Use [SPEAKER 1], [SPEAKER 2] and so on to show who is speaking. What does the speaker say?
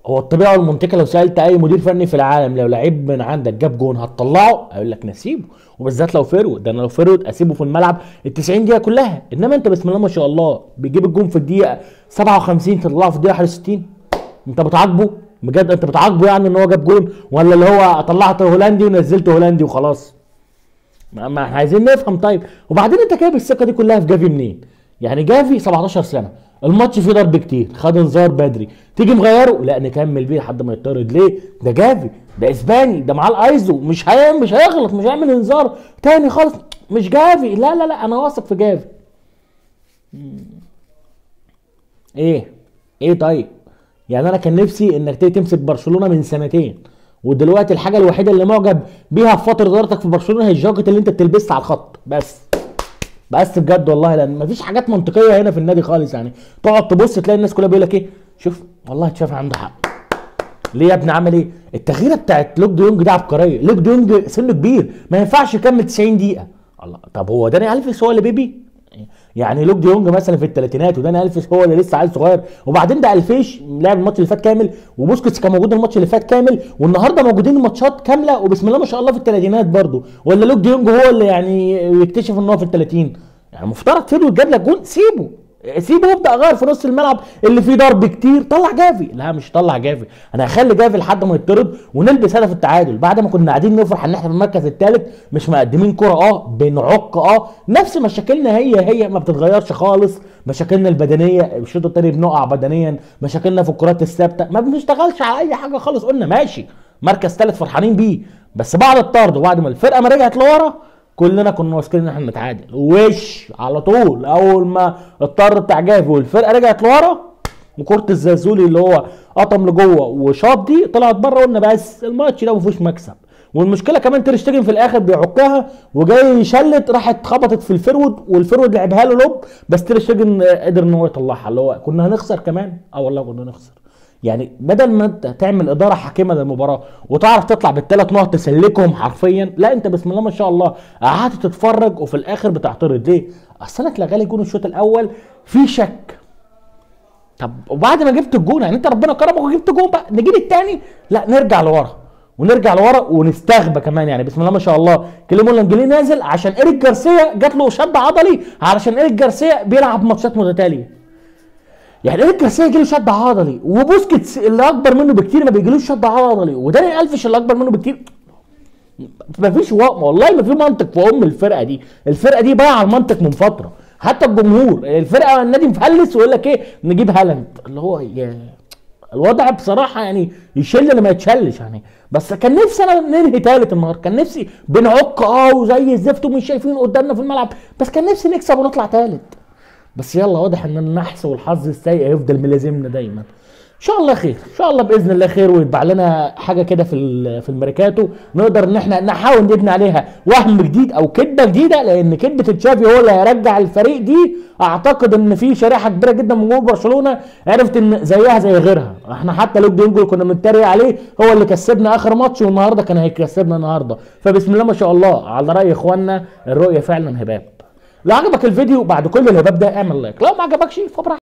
[SPEAKER 1] هو الطبيعي والمنطقي لو سالت اي مدير فني في العالم لو لعيب من عندك جاب جون هتطلعه هيقول لك نسيبه وبالذات لو فيرود ده انا لو فيرود اسيبه في الملعب ال 90 دقيقه كلها انما انت بسم الله ما شاء الله بيجيب الجون في الدقيقه 57 تطلعه في الدقيقه 61 انت بتعاقبه بجد انت بتعاقبه يعني ان هو جاب جون ولا اللي هو طلعت هولندي ونزلت هولندي وخلاص ما, ما احنا عايزين نفهم طيب وبعدين انت جايب الثقه دي كلها في جافي منين يعني جافي 17 سنه الماتش فيه ضرب كتير خد انذار بدري تيجي مغيره لا نكمل بيه لحد ما يطرد ليه ده جافي ده اسباني ده معاه الايزو مش هي مش هيغلط مش هيعمل انذار تاني خالص مش جافي لا لا لا انا واثق في جافي ايه ايه طيب يعني انا كان نفسي انك تيجي تمسك برشلونه من سنتين ودلوقتي الحاجه الوحيده اللي معجب بيها في فتره ادارتك في برشلونه هي الجاكيت اللي انت بتلبسها على الخط بس بس بجد والله لان مفيش حاجات منطقيه هنا في النادي خالص يعني تقعد تبص تلاقي الناس كلها بيقول لك ايه شوف والله شايف عنده حق ليه يا ابني عمل ايه التغييره بتاعت لوك ديونج دي عبقريه لوك ديونج سنه كبير ما ينفعش يكمل 90 دقيقه الله طب هو داني الفيس هو اللي بيبي يعني لوك ديونج مثلا في الثلاثينات وداني الفيس هو اللي لسه عيل صغير وبعدين ده الفيش لعب الماتش اللي فات كامل وبوسكيتس كان موجود الماتش اللي فات كامل والنهارده موجودين الماتشات كامله وبسم الله ما شاء الله في الثلاثينات برضه ولا لوك ديونج هو اللي يعني يكتشف ان هو في الثلاثين يعني المفترض فيرو جاب لك جون سيبه سيبه وابدا غير في نص الملعب اللي فيه ضرب كتير طلع جافي لا مش طلع جافي انا هخلي جافي لحد ما يطرد ونلبس هدف التعادل بعد ما كنا قاعدين نفرح ان احنا في المركز الثالث مش مقدمين كرة اه بنعق اه نفس مشاكلنا هي هي ما بتتغيرش خالص مشاكلنا البدنيه الشوط الثاني بنقع بدنيا مشاكلنا في الكرات الثابته ما بنشتغلش على اي حاجه خالص قلنا ماشي مركز ثالث فرحانين بيه بس بعد الطرد وبعد ما الفرقه ما رجعت لورا كلنا كنا واثقين ان احنا نتعادل وش على طول اول ما الطرد بتاع جافي والفرقه رجعت لورا وكره الزازولي اللي هو قطم لجوه وشاط دي طلعت بره قلنا بس الماتش ده ما فيهوش مكسب والمشكله كمان تير شتيجن في الاخر بيعكها وجاي يشلت راحت خبطت في الفرود والفرود لعبها له لوب بس تير شتيجن قدر ان هو يطلعها اللي هو كنا هنخسر كمان اه والله كنا هنخسر يعني بدل ما انت تعمل اداره حكيمه للمباراه وتعرف تطلع بالثلاث نقط تسلكهم حرفيا لا انت بسم الله ما شاء الله قعدت تتفرج وفي الاخر بتعترض ليه؟ اصل انا اتلغى لي جون الشوط الاول في شك طب وبعد ما جبت الجون يعني انت ربنا كرمك وجبت جون بقى نجيب الثاني لا نرجع لورا ونرجع لورا ونستغبى كمان يعني بسم الله ما شاء الله كليمون لانجلي نازل عشان ايريك جارسيا جات له شد عضلي علشان ايريك جارسيا بيلعب ماتشات متتاليه يعني ايريك جارسيا يجي له شد عضلي وبوسكيتس اللي اكبر منه بكتير ما بيجيلوش شد عضلي وداني الفيش اللي اكبر منه بكتير ما فيش والله ما في منطق في ام الفرقه دي الفرقه دي بايعه المنطق من فتره حتى الجمهور الفرقه النادي مفلس ويقول لك ايه نجيب هالاند اللي هو يا الوضع بصراحه يعني يشل اللي ما يتشلش يعني بس كان نفسي انا ننهي ثالث النهارده كان نفسي بنعك اه وزي الزفت ومش شايفين قدامنا في الملعب بس كان نفسي نكسب ونطلع ثالث بس يلا واضح ان النحس والحظ السيء هيفضل ملازمنا دايما ان شاء الله خير ان شاء الله باذن الله خير ويتبع لنا حاجه كده في في الميركاتو نقدر ان احنا نحاول نبني عليها وهم جديد او كذبه جديده لان كذبه تشافي هو اللي هيرجع الفريق دي اعتقد ان في شريحه كبيره جدا من جمهور برشلونه عرفت ان زيها زي غيرها احنا حتى لوك ديونجل كنا بنتريق عليه هو اللي كسبنا اخر ماتش والنهارده كان هيكسبنا النهارده فبسم الله ما شاء الله على راي اخواننا الرؤيه فعلا هباب لو عجبك الفيديو بعد كل الهباب ده اعمل لايك لو ما عجبكش فبراحتك